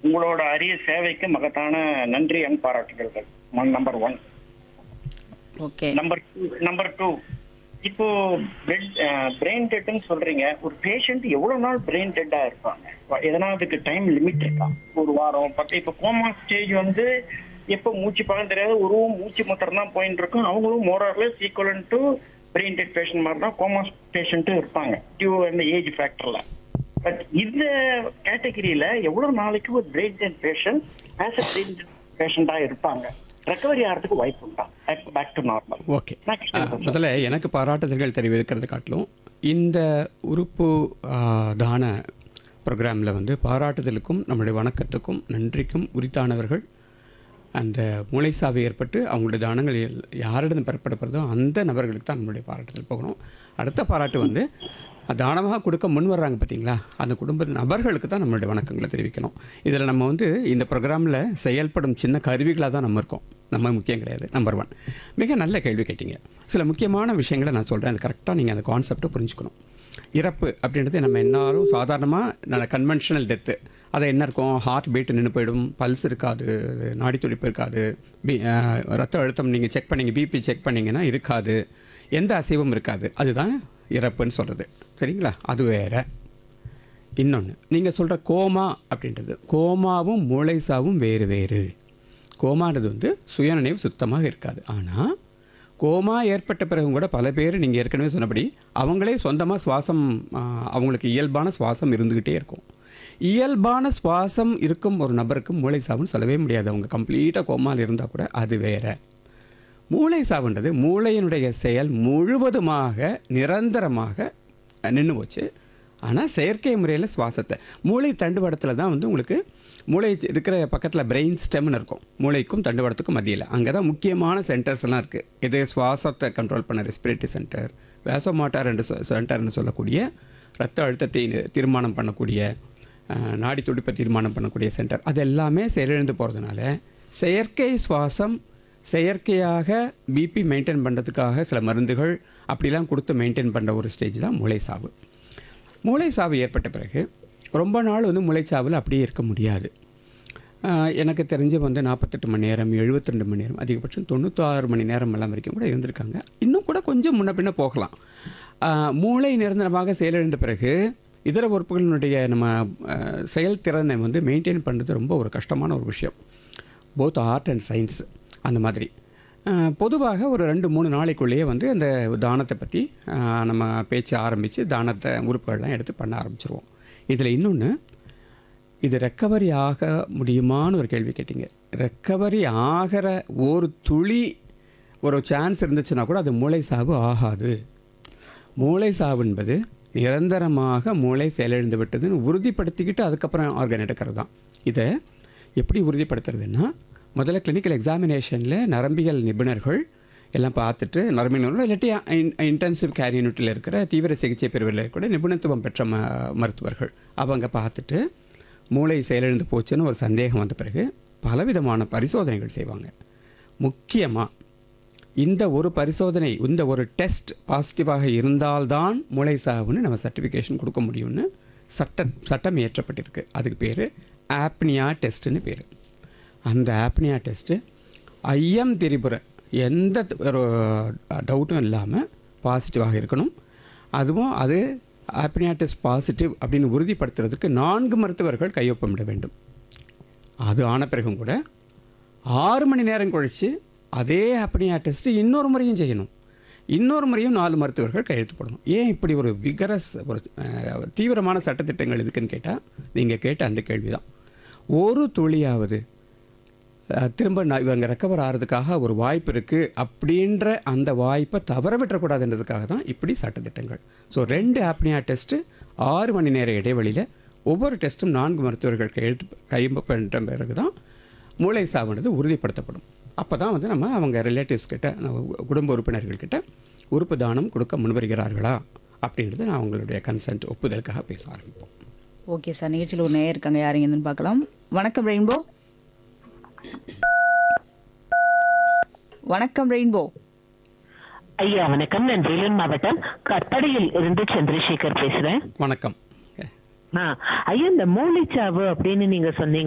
உங்களோட அரிய சேவைக்கு மகத்தான நன்றி அண்ட் பாராட்டுகள் number one okay number two number two இப்போ பிரெயின் டெட்னு சொல்றீங்க ஒரு பேஷண்ட் எவ்வளவு நாள் பிரெயின் டெட்டா இருப்பாங்க எதனா அதுக்கு டைம் லிமிட் இருக்கா ஒரு வாரம் பத்து இப்போ கோமா ஸ்டேஜ் வந்து எப்போ மூச்சு பழம் தெரியாது உருவம் மூச்சு மாத்திரம் தான் போயிட்டு இருக்கும் அவங்களும் more or less equivalent to brain dead patient மாதிரி தான் கோமா பேஷண்ட்டும் இருப்பாங்க டியூ அந்த ஏஜ் ஃபேக்டர்ல பட் இந்த கேட்டகரியில எவ்வளவு நாளைக்கு ஒரு brain dead patient as a brain பேஷண்டா இருப்பாங்க ரெக்கவரி ஆகிறதுக்கு வாய்ப்பு உண்டா பேக் டு நார்மல் ஓகே ஆ, முதல்ல எனக்கு பாராட்டுதல்கள் தெரிவிக்கிறது காட்டிலும் இந்த உறுப்பு ஆ, தான ப்ரோக்ராமில் வந்து பாராட்டுதலுக்கும் நம்முடைய வணக்கத்துக்கும் நன்றிக்கும் உரித்தானவர்கள் அந்த மூளைசாவை ஏற்பட்டு அவங்களுடைய தானங்கள் எல்- யாரிடம் பெறப்படுகிறதோ அந்த நபர்களுக்கு தான் நம்மளுடைய பாராட்டுதல் போகணும் அடுத்த பாராட்டு வந்து தானமாக கொடுக்க முன் வர்றாங்க பார்த்தீங்களா அந்த குடும்ப நபர்களுக்கு தான் நம்மளுடைய வணக்கங்களை தெரிவிக்கணும் இதில் நம்ம வந்து இந்த ப்ரோக்ராமில் செயல்படும் சின்ன கருவிகளாக தான் நம்ம இருக்கோம் நம்ம முக்கியம் கிடையாது நம்பர் ஒன் மிக நல்ல கேள்வி கேட்டீங்க சில முக்கியமான விஷயங்களை நான் சொல்கிறேன் அது கரெக்டாக நீங்கள் அந்த கான்செப்டை புரிஞ்சுக்கணும் இறப்பு அப்படின்றது நம்ம எல்லாரும் சாதாரணமாக கன்வென்ஷனல் டெத்து அதை என்ன இருக்கும் ஹார்ட் பீட் நின்று போயிடும் பல்ஸ் இருக்காது நாடி துடிப்பு இருக்காது பி அஹ், ரத்த அழுத்தம் நீங்கள் செக் பண்ணீங்க பிபி செக் பண்ணீங்கன்னா இருக்காது எந்த அசைவும் இருக்காது அதுதான் இறப்புன்னு சொல்கிறது சரிங்களா அது வேற இன்னொன்று நீங்கள் சொல்கிற கோமா அப்படின்றது கோமாவும் மூளைசாவும் வேறு வேறு கோமான்றது வந்து சுயநினைவு சுத்தமாக இருக்காது ஆனால் கோமா ஏற்பட்ட பிறகும் கூட பல பேர் நீங்கள் ஏற்கனவே சொன்னபடி அவங்களே சொந்தமாக சுவாசம் ஆ, அவங்களுக்கு இயல்பான சுவாசம் இருந்துக்கிட்டே இருக்கும் இயல்பான சுவாசம் இருக்கும் ஒரு நபருக்கு மூளை சாவுன்னு சொல்லவே முடியாது அவங்க கம்ப்ளீட்டாக கோமாவில் இருந்தால் கூட அது வேற மூளை சாவுன்றது மூளையினுடைய செயல் முழுவதுமாக நிரந்தரமாக நின்று போச்சு ஆனால் செயற்கை முறையில் சுவாசத்தை மூளை தண்டுவடத்தில் தான் வந்து உங்களுக்கு மூளை இருக்கிற பக்கத்தில் பிரெயின் ஸ்டெம்னு இருக்கும் மூளைக்கும் தண்டுவடத்துக்கும் மத்தியில் அங்கே தான் முக்கியமான சென்டர்ஸ் எல்லாம் இருக்குது இது சுவாசத்தை கண்ட்ரோல் பண்ண ரெஸ்பிரேட்டரி சென்டர் வேசோமாட்டார் என்று சொ- சென்டர்னு சொல்லக்கூடிய ரத்த அழுத்தத்தை நி- தீர்மானம் பண்ணக்கூடிய அஹ், நாடி துடிப்பை தீர்மானம் பண்ணக்கூடிய சென்டர் அது எல்லாமே செயலிழந்து போகிறதுனால செயற்கை சுவாசம் செயற்கையாக பிபி மெயின்டைன் பண்ணுறதுக்காக சில மருந்துகள் அப்படிலாம் கொடுத்து மெயின்டைன் பண்ணுற ஒரு ஸ்டேஜ் தான் மூளை சாவு மூளை சாவு ஏற்பட்ட பிறகு ரொம்ப நாள் வந்து மூளைச்சாவில் அப்படியே இருக்க முடியாது ஆஹ் எனக்கு தெரிஞ்சு வந்து நாற்பத்தெட்டு மணி நேரம் 72 மணி நேரம் அதிகபட்சம் தொண்ணூத்தாறு மணி நேரம் எல்லாம் வரைக்கும் கூட இருந்திருக்காங்க இன்னும் கூட கொஞ்சம் முன்ன பின்ன போகலாம் ஆஹ் மூளை நிரந்தரமாக செயலிழந்த பிறகு இதர உறுப்புகளினுடைய நம்ம ஆஹ் செயல்திறனை வந்து மெயின்டைன் பண்ணுறது ரொம்ப ஒரு கஷ்டமான ஒரு விஷயம் போத் ஆர்ட் அண்ட் சயின்ஸ் அந்த மாதிரி அஹ், பொதுவாக ஒரு ரெண்டு மூணு நாளைக்குள்ளேயே வந்து அந்த தானத்தை பற்றி அஹ், நம்ம பேச்சு ஆரம்பித்து தானத்தை உறுப்புகள்லாம் எடுத்து பண்ண ஆரம்பிச்சிருவோம் இதில் இன்னொன்று இது ரெக்கவரி ஆக முடியுமான்னு ஒரு கேள்வி கேட்டிங்க ரெக்கவரி ஆகிற ஒரு துளி ஒரு சான்ஸ் இருந்துச்சுன்னா கூட அது மூளை சாவு ஆகாது மூளை சாவு என்பது நிரந்தரமாக மூளை செயலிழந்து விட்டதுன்னு உறுதிப்படுத்திக்கிட்டு அதுக்கப்புறம் ஆர்கன் எடுக்கிறது தான் இதை எப்படி உறுதிப்படுத்துறதுன்னா முதல்ல கிளினிக்கல் எக்ஸாமினேஷனில் நரம்பியல் நிபுணர்கள் எல்லாம் பார்த்துட்டு நரம்பியல் நிபுணர் இல்லாட்டி இன்டென்சிவ் கேர் யூனிட்டில் இருக்கிற தீவிர சிகிச்சை பிரிவில் கூட நிபுணத்துவம் பெற்ற ம மருத்துவர்கள் அவங்க பார்த்துட்டு மூளை செயலிழந்து போச்சுன்னு ஒரு சந்தேகம் வந்த பிறகு பலவிதமான பரிசோதனைகள் செய்வாங்க முக்கியமாக இந்த ஒரு பரிசோதனை இந்த ஒரு டெஸ்ட் பாசிட்டிவாக இருந்தால்தான் மூளை சாவுன்னு நம்ம சர்டிஃபிகேஷன் கொடுக்க முடியும்னு சட்ட சட்டம் இயற்றப்பட்டிருக்கு அதுக்கு பேர் ஆப்னியா டெஸ்ட்டுன்னு பேர் அந்த ஆப்னியா டெஸ்ட்டு ஐயம் திரிபுர எந்த ஒரு டவுட்டும் இல்லாமல் பாசிட்டிவாக இருக்கணும் அதுவும் அது ஆப்னியா டெஸ்ட் பாசிட்டிவ் அப்படின்னு உறுதிப்படுத்துறதுக்கு நான்கு மருத்துவர்கள் கையொப்பமிட வேண்டும் அது ஆன பிறகும் கூட ஆறு மணி நேரம் கழித்து அதே அப்பனியா டெஸ்ட் இன்னொரு முறையும் செய்யணும் இன்னொரு முறையும் நாலு மருத்துவர்கள் கையெழுத்து போடணும் ஏன் இப்படி ஒரு விகரஸ் ஒரு அஹ், தீவிரமான சட்டத்திட்டங்கள் எதுக்குன்னு கேட்டால் நீங்கள் கேட்ட அந்த கேள்வி தான் ஒரு துளியாவது அஹ், திரும்ப நான் இவங்க ரெக்கவர் ஆகிறதுக்காக ஒரு வாய்ப்பு இருக்குது அப்படின்ற அந்த வாய்ப்பை தவற விட்டுறக்கூடாதுன்றதுக்காக தான் இப்படி சட்டத்திட்டங்கள் ஸோ ரெண்டு ஆப்னியா டெஸ்ட்டு ஆறு மணி நேர இடைவெளியில் ஒவ்வொரு டெஸ்ட்டும் நான்கு மருத்துவர்கள் கையெழுத்து கையொப்ப பிறகு தான் மூளை சாவுன்றது உறுதிப்படுத்தப்படும் அப்போ தான் வந்து நம்ம அவங்க ரிலேட்டிவ்ஸ் கிட்ட நம்ம குடும்ப உறுப்பினர்கள் கிட்ட உறுப்பு தானம் கொடுக்க முன்வருகிறார்களா அப்படின்றது நான் அவங்களுடைய கன்சென்ட் ஒப்புதலுக்காக பேச ஆரம்பிப்போம் ஓகே சார் நிகழ்ச்சியில் ஒரு நேயர் இருக்காங்க யாருங்கன்னு பார்க்கலாம் வணக்கம் ரெயின்போ வணக்கம் ரெயின்போ ஐயா வணக்கம் நான் வேலூர் மாவட்டம் கட்டடையில் இருந்து சந்திரசேகர் பேசுறேன் வணக்கம் ஆ, ஐயா இந்த மூளைச்சாவு அப்படின்னு நீங்க சொன்னீங்க